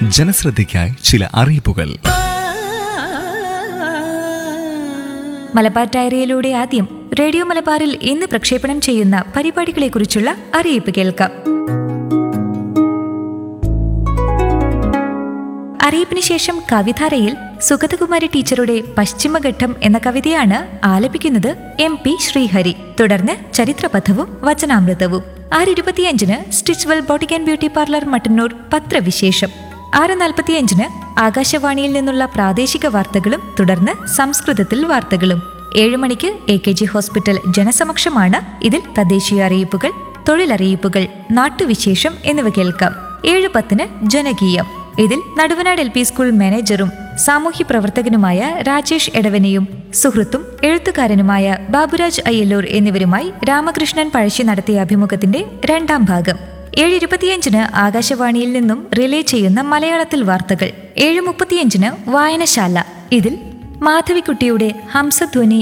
ജനശ്രദ്ധയ്ക്കായി ചില അറിയിപ്പുകൾ മലബാർ ഡയറിയിലൂടെ ആദ്യം റേഡിയോ മലബാറിൽ ഇന്ന് പ്രക്ഷേപണം ചെയ്യുന്ന പരിപാടികളെക്കുറിച്ചുള്ള അറിയിപ്പ് കേൾക്കാം അറിയിപ്പിന് ശേഷം കവിധാരയിൽ സുഗതകുമാരി ടീച്ചറുടെ പശ്ചിമഘട്ടം എന്ന കവിതയാണ് ആലപിക്കുന്നത് എം പി ശ്രീഹരി തുടർന്ന് ചരിത്രപഥവും വചനാമൃതവും ആറ് ഇരുപത്തിയഞ്ചിന് Stitchwell boutique and beauty parlour Mattannur പത്രവിശേഷം ആറ് നാൽപ്പത്തിയഞ്ചിന് ആകാശവാണിയിൽ നിന്നുള്ള പ്രാദേശിക വാർത്തകളും തുടർന്ന് സംസ്കൃതത്തിൽ വാർത്തകളും ഏഴ് മണിക്ക് എ കെ ജി ഹോസ്പിറ്റൽ ജനസമക്ഷമാണ് ഇതിൽ തദ്ദേശീയ അറിയിപ്പുകൾ തൊഴിലറിയിപ്പുകൾ നാട്ടുവിശേഷം എന്നിവ കേൾക്കാം ഏഴ് പത്തിന് ജനകീയം ഇതിൽ നടുവനാട് എൽ പി സ്കൂൾ മാനേജറും സാമൂഹ്യ പ്രവർത്തകനുമായ രാജേഷ് എടവനെയും സുഹൃത്തും എഴുത്തുകാരനുമായ ബാബുരാജ് അയ്യല്ലൂർ എന്നിവരുമായി രാമകൃഷ്ണൻ പഴശ്ശി നടത്തിയ അഭിമുഖത്തിന്റെ രണ്ടാം ഭാഗം ഏഴ് ഇരുപത്തിയഞ്ചിന് ആകാശവാണിയിൽ നിന്നും റിലേ ചെയ്യുന്ന മലയാളത്തിൽ വാർത്തകൾ ഏഴ് മുപ്പത്തിയഞ്ചിന് വായനശാല ഇതിൽ മാധവിക്കുട്ടിയുടെ ഹംസധ്വനി